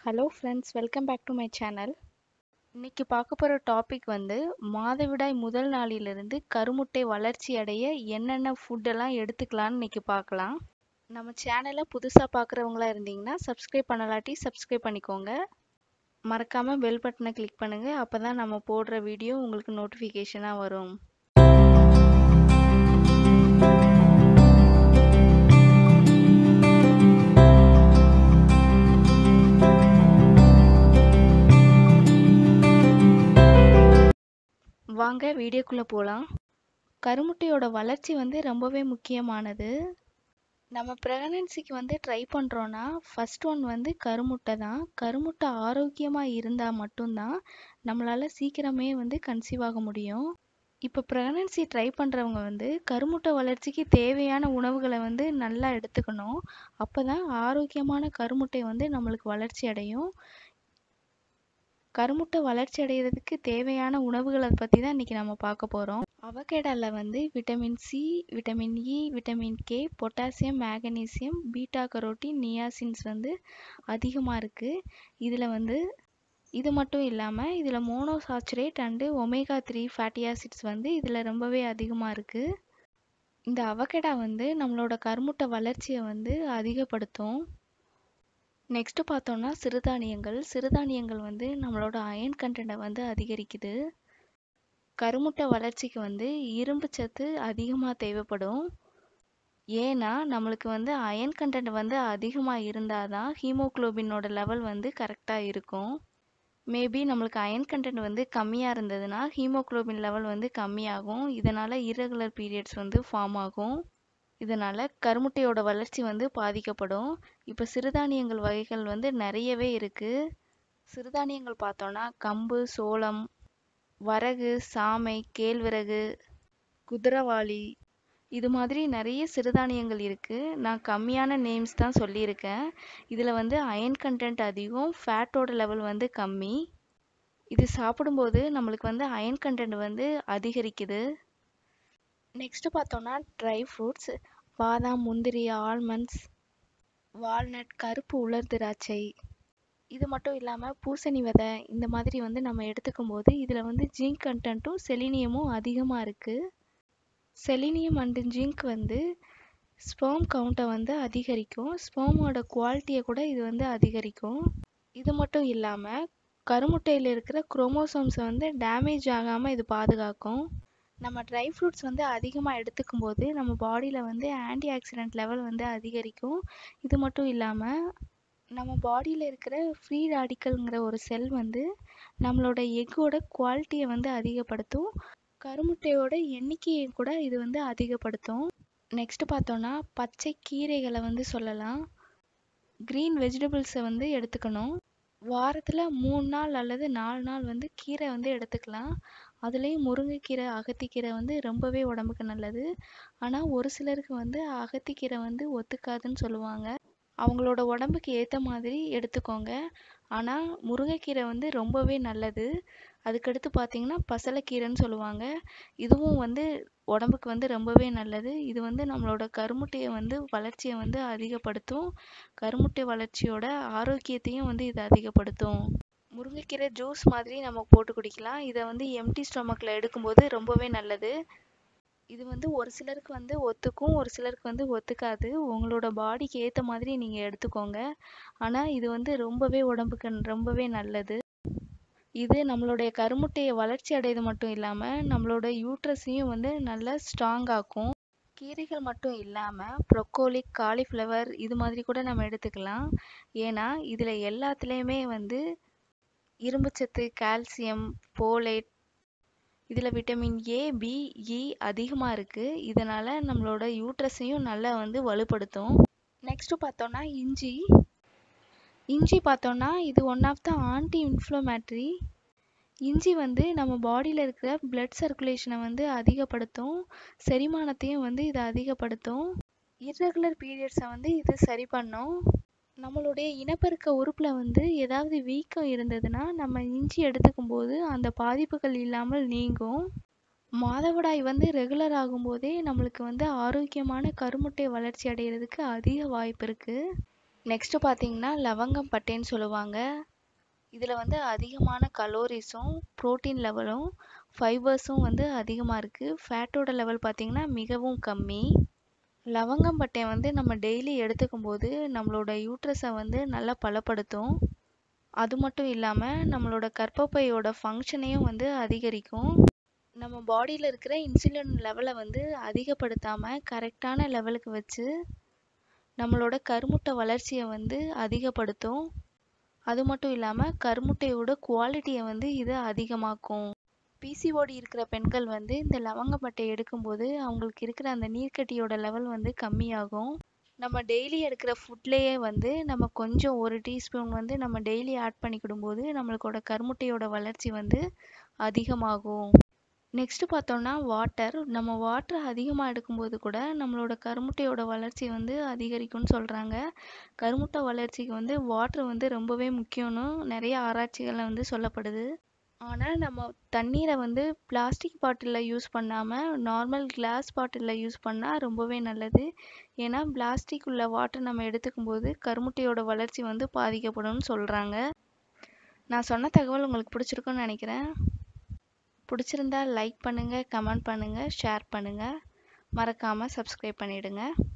hello friends welcome back to my channel இன்னைக்கு பார்க்க போகிற டாபிக் வந்து மாதவிடாய் முதல் நாளிலிருந்து கருமுட்டை வளர்ச்சி அடைய என்னென்ன ஃபுட்டெல்லாம் எடுத்துக்கலாம்னு இன்னைக்கு பார்க்கலாம் நம்ம சேனலை புதுசாக பார்க்குறவங்களா இருந்தீங்கன்னா சப்ஸ்கிரைப் பண்ணலாட்டி சப்ஸ்கிரைப் பண்ணிக்கோங்க மறக்காமல் பெல் பட்டனை கிளிக் பண்ணுங்கள் அப்போ தான் நம்ம போடுற வீடியோ உங்களுக்கு நோட்டிஃபிகேஷனாக வரும் வாங்க வீடியோக்குள்ளே போகலாம் கருமுட்டையோட வளர்ச்சி வந்து ரொம்பவே முக்கியமானது நம்ம ப்ரெக்னன்சிக்கு வந்து ட்ரை பண்ணுறோன்னா ஃபஸ்ட் ஒன் வந்து கருமுட்டை தான் கருமுட்டை ஆரோக்கியமாக இருந்தால் மட்டும்தான் நம்மளால் சீக்கிரமே வந்து கன்சீவ் ஆக முடியும் இப்போ ப்ரெக்னன்சி ட்ரை பண்ணுறவங்க வந்து கருமுட்டை வளர்ச்சிக்கு தேவையான உணவுகளை வந்து நல்லா எடுத்துக்கணும் அப்போ தான் ஆரோக்கியமான கருமுட்டை வந்து நம்மளுக்கு வளர்ச்சி அடையும் கருமுட்டை வளர்ச்சி அடைகிறதுக்கு தேவையான உணவுகளை பற்றி தான் இன்றைக்கி நம்ம பார்க்க போகிறோம் அவகேடாவில் வந்து vitamin C vitamin E vitamin K potassium magnesium beta carotene niacins வந்து அதிகமாக இருக்குது இதில் வந்து இது மட்டும் இல்லாமல் இதில் monosaturate and omega three fatty acids வந்து இதில் ரொம்பவே அதிகமாக இருக்குது இந்த அவகேடா வந்து நம்மளோட கருமுட்டை வளர்ச்சியை வந்து அதிகப்படுத்தும் நெக்ஸ்ட்டு பார்த்தோன்னா சிறுதானியங்கள் சிறுதானியங்கள் வந்து நம்மளோட அயன் கண்டென்ட்டை வந்து அதிகரிக்குது கருமுட்டை வளர்ச்சிக்கு வந்து இரும்பு சத்து அதிகமாக தேவைப்படும் ஏன்னா நம்மளுக்கு வந்து அயன் கண்டென்ட் வந்து அதிகமாக இருந்தால் தான் ஹீமோக்ளோபினோட லெவல் வந்து கரெக்டாக இருக்கும் மேபி நம்மளுக்கு அயன் கண்டென்ட் வந்து கம்மியாக இருந்ததுன்னா ஹீமோக்ளோபின் லெவல் வந்து கம்மியாகும் இதனால் இரகுலர் பீரியட்ஸ் வந்து ஃபார்ம் ஆகும் இதனால் கருமுட்டையோட வளர்ச்சி வந்து பாதிக்கப்படும் இப்போ சிறுதானியங்கள் வகைகள் வந்து நிறையவே இருக்குது சிறுதானியங்கள் பார்த்தோன்னா கம்பு சோளம் வரகு சாமை கேழ்வரகு குதிரவாளி இது மாதிரி நிறைய சிறுதானியங்கள் இருக்குது நான் கம்மியான நேம்ஸ் தான் சொல்லியிருக்கேன் இதில் வந்து அயன் கண்டென்ட் அதிகம் ஃபேட்டோட லெவல் வந்து கம்மி இது சாப்பிடும்போது நம்மளுக்கு வந்து அயன் கண்டென்ட் வந்து அதிகரிக்குது நெக்ஸ்ட்டு பார்த்தோன்னா ட்ரை ஃப்ரூட்ஸ் பாதாம் முந்திரி ஆல்மண்ட்ஸ் வால்நட் கருப்பு உலர் திராட்சை இது மட்டும் இல்லாமல் பூசணி விதை இந்த மாதிரி வந்து நம்ம எடுத்துக்கும் போது இதில் வந்து ஜிங்க் கண்டென்ட்டும் செலினியமும் அதிகமாக இருக்குது செலினியம் அண்டு ஜிங்க் வந்து ஸ்பேம் கவுண்ட்டை வந்து அதிகரிக்கும் ஸ்பேமோட குவாலிட்டியை கூட இது வந்து அதிகரிக்கும் இது மட்டும் இல்லாமல் கருமுட்டையில் இருக்கிற குரோமோசோம்ஸை வந்து டேமேஜ் ஆகாமல் இது பாதுகாக்கும் நம்ம ட்ரை ஃப்ரூட்ஸ் வந்து அதிகமாக எடுத்துக்கும் போது நம்ம பாடியில் வந்து ஆன்டி ஆக்சிடென்ட் லெவல் வந்து அதிகரிக்கும் இது மட்டும் இல்லாமல் நம்ம பாடியில் இருக்கிற ஃப்ரீ ராடிக்கல்ங்கிற ஒரு செல் வந்து நம்மளோட எக்கோட குவாலிட்டியை வந்து அதிகப்படுத்தும் கருமுட்டையோட எண்ணிக்கையை கூட இது வந்து அதிகப்படுத்தும் நெக்ஸ்ட் பார்த்தோன்னா பச்சை கீரைகளை வந்து சொல்லலாம் க்ரீன் வெஜிடபிள்ஸை வந்து எடுத்துக்கணும் வாரத்தில் மூணு நாள் அல்லது நாலு நாள் வந்து கீரை வந்து எடுத்துக்கலாம் அதுலேயும் முருங்கைக்கீரை அகத்திக்கீரை வந்து ரொம்பவே உடம்புக்கு நல்லது ஆனால் ஒரு சிலருக்கு வந்து அகத்திக்கீரை வந்து ஒத்துக்காதுன்னு சொல்லுவாங்க அவங்களோட உடம்புக்கு ஏற்ற மாதிரி எடுத்துக்கோங்க ஆனால் முருங்கைக்கீரை வந்து ரொம்பவே நல்லது அதுக்கடுத்து பார்த்தீங்கன்னா பசலைக்கீரைன்னு சொல்லுவாங்க இதுவும் வந்து உடம்புக்கு வந்து ரொம்பவே நல்லது இது வந்து நம்மளோட கருமுட்டையை வந்து வளர்ச்சியை வந்து அதிகப்படுத்தும் கருமுட்டை வளர்ச்சியோட ஆரோக்கியத்தையும் வந்து இது அதிகப்படுத்தும் முருங்கைக்கீரை ஜூஸ் மாதிரி நம்ம போட்டு குடிக்கலாம் இதை வந்து எம்டி ஸ்டொமக்கில் எடுக்கும்போது ரொம்பவே நல்லது இது வந்து ஒரு சிலருக்கு வந்து ஒத்துக்கும் ஒரு சிலருக்கு வந்து ஒத்துக்காது உங்களோட பாடிக்கு ஏற்ற மாதிரி நீங்கள் எடுத்துக்கோங்க ஆனால் இது வந்து ரொம்பவே உடம்புக்கு ரொம்பவே நல்லது இது நம்மளுடைய கருமுட்டையை வளர்ச்சி அடையது மட்டும் இல்லாமல் நம்மளோட யூட்ரஸையும் வந்து நல்லா ஸ்ட்ராங் ஆக்கும் கீரைகள் மட்டும் இல்லாமல் ப்ரொக்கோலிக் காலிஃப்ளவர் இது மாதிரி கூட நம்ம எடுத்துக்கலாம் ஏன்னா இதில் எல்லாத்துலேயுமே வந்து இரும்புச்சத்து கால்சியம் போலேட் இதில் விட்டமின் ஏ பி இ அதிகமாக இருக்குது இதனால் நம்மளோட யூட்ரஸையும் நல்லா வந்து வலுப்படுத்தும் நெக்ஸ்ட்டு பார்த்தோன்னா இஞ்சி இஞ்சி பார்த்தோன்னா இது one of the anti inflammatory இஞ்சி வந்து நம்ம பாடியில் இருக்கிற பிளட் சர்க்குலேஷனை வந்து அதிகப்படுத்தும் செரிமானத்தையும் வந்து இது அதிகப்படுத்தும் இர்ரெகுலர் பீரியட்ஸை வந்து இது சரி பண்ணும் நம்மளுடைய இனப்பெருக்க உறுப்பில் வந்து ஏதாவது வீக்கம் இருந்ததுன்னா நம்ம இஞ்சி எடுத்துக்கும் போது அந்த பாதிப்புகள் இல்லாமல் நீங்கும் மாதவிடாய் வந்து ரெகுலர் ஆகும்போதே நம்மளுக்கு வந்து ஆரோக்கியமான கருமுட்டை வளர்ச்சி அடைகிறதுக்கு அதிக வாய்ப்பு இருக்குது நெக்ஸ்ட்டு பார்த்தீங்கன்னா லவங்கம் பட்டைன்னு சொல்லுவாங்க இதில் வந்து அதிகமான கலோரிஸும் ப்ரோட்டீன் லெவலும் ஃபைபர்ஸும் வந்து அதிகமாக இருக்குது ஃபேட்டோட லெவல் பார்த்திங்கன்னா மிகவும் கம்மி லவங்கம் பட்டை வந்து நம்ம டெய்லி எடுத்துக்கும் போது நம்மளோட யூட்ரஸை வந்து நல்லா பலப்படுத்தும் அது மட்டும் இல்லாமல் நம்மளோட கர்ப்பப்பையோட ஃபங்க்ஷனையும் வந்து அதிகரிக்கும் நம்ம பாடியில் இருக்கிற இன்சுலின் லெவலை வந்து அதிகப்படுத்தாமல் கரெக்டான லெவலுக்கு வச்சு நம்மளோட கருமுட்டை வளர்ச்சியை வந்து அதிகப்படுத்தும் அது மட்டும் இல்லாமல் கருமுட்டையோட குவாலிட்டியை வந்து இது அதிகமாக்கும் பிசிஓடி இருக்கிற பெண்கள் வந்து இந்த லவங்கப்பட்டை எடுக்கும்போது அவங்களுக்கு இருக்கிற அந்த நீர்க்கட்டியோட லெவல் வந்து கம்மியாகும் நம்ம டெய்லி எடுக்கிற ஃபுட்லேயே வந்து நம்ம கொஞ்சம் ஒரு டீஸ்பூன் வந்து நம்ம டெய்லி ஆட் பண்ணிக்கிடும்போது நம்மளுக்கோட கருமுட்டையோட வளர்ச்சி வந்து அதிகமாகும் நெக்ஸ்ட்டு பார்த்தோம்னா வாட்டர் நம்ம வாட்டர் அதிகமாக எடுக்கும்போது கூட நம்மளோட கருமுட்டையோட வளர்ச்சி வந்து அதிகரிக்கும்னு சொல்கிறாங்க கருமுட்டை வளர்ச்சிக்கு வந்து வாட்டர் வந்து ரொம்பவே முக்கியம்னு நிறைய ஆராய்ச்சிகளில் வந்து சொல்லப்படுது ஆனால் நம்ம தண்ணீரை வந்து பிளாஸ்டிக் பாட்டிலில் யூஸ் பண்ணாமல் நார்மல் கிளாஸ் பாட்டிலில் யூஸ் பண்ணால் ரொம்பவே நல்லது ஏன்னா பிளாஸ்டிக் உள்ள வாட்டர் நம்ம எடுத்துக்கும் போது கருமுட்டையோட வளர்ச்சி வந்து பாதிக்கப்படும்னு சொல்கிறாங்க நான் சொன்ன தகவல் உங்களுக்கு பிடிச்சிருக்குன்னு நினைக்கிறேன் பிடிச்சிருந்தா லைக் பண்ணுங்கள் கமெண்ட் பண்ணுங்கள் ஷேர் பண்ணுங்கள் மறக்காமல் சப்ஸ்கிரைப் பண்ணிவிடுங்க